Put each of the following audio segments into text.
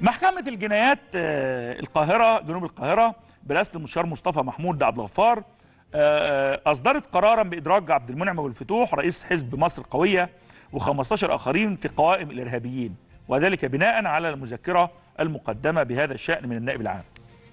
محكمة الجنايات آه، القاهرة جنوب القاهرة برئاسة المستشار مصطفى محمود عبد الغفار آه، أصدرت قرارا بإدراج عبد المنعم أبو الفتوح رئيس حزب مصر القوية و15 آخرين في قوائم الإرهابيين وذلك بناء على المذكرة المقدمة بهذا الشأن من النائب العام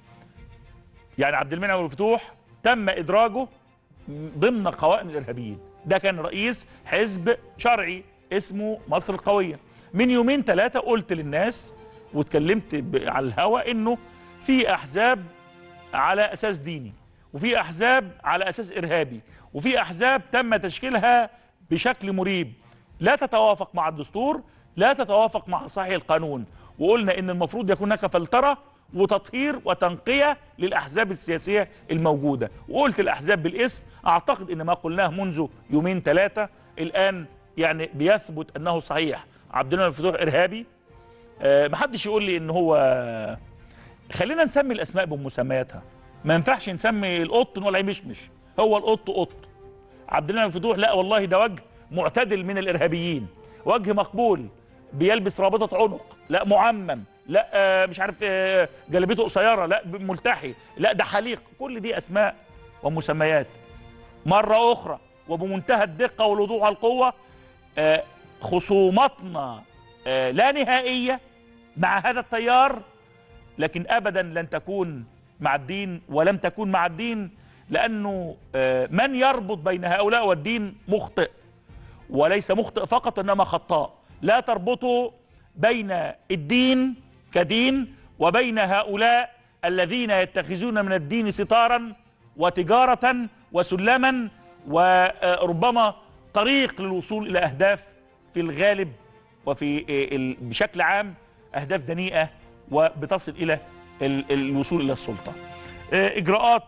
يعني عبد المنعم أبو الفتوح تم إدراجه ضمن قوائم الإرهابيين ده كان رئيس حزب شرعي اسمه مصر القوية من يومين ثلاثة قلت للناس واتكلمت ب- على الهوا انه في احزاب على اساس ديني وفي احزاب على اساس ارهابي وفي احزاب تم تشكيلها بشكل مريب لا تتوافق مع الدستور لا تتوافق مع صحيح القانون وقلنا ان المفروض يكون هناك فلتره وتطهير وتنقيه للاحزاب السياسيه الموجوده وقلت الاحزاب بالاسم اعتقد ان ما قلناه منذ يومين ثلاثه الان يعني بيثبت انه صحيح عبد المنعم الفتوح ارهابي آه، محدش يقول لي ان هو خلينا نسمي الاسماء بمسمياتها ما ينفعش نسمي القط نقول عليه مشمش هو القط قط عبد المنعم الفتوح لا والله ده وجه معتدل من الارهابيين وجه مقبول بيلبس رابطه عنق لا معمم لا آه، مش عارف آه، جلبيته قصيره لا ملتحي لا ده حليق كل دي اسماء ومسميات مرة أخرى وبمنتهى الدقة والوضوح والقوة آه، خصوماتنا آه، لا نهائية مع هذا التيار لكن أبدا لن تكون مع الدين ولم تكون مع الدين لأنه آه، من يربط بين هؤلاء والدين مخطئ وليس مخطئ فقط إنما خطاء لا تربطوا بين الدين كدين وبين هؤلاء الذين يتخذون من الدين ستارا وتجارة وسلما وربما طريق للوصول إلى أهداف في الغالب وفي آه، ال- بشكل عام أهداف دنيئة وبتصل إلى ال- الوصول إلى السلطة آه، إجراءات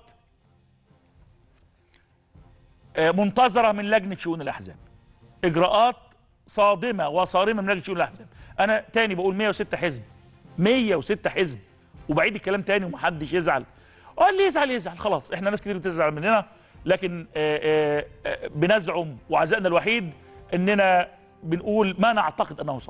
آه، منتظرة من لجنة شؤون الأحزاب إجراءات صادمة وصارمة من لجنة شؤون الأحزاب أنا تاني بقول 106 حزب 106 حزب وبعيد الكلام تاني ومحدش يزعل اه اللي يزعل يزعل خلاص احنا ناس كتير بتزعل مننا لكن آه، آه، آه، بنزعم وعزائنا الوحيد اننا بنقول ما نعتقد انه صح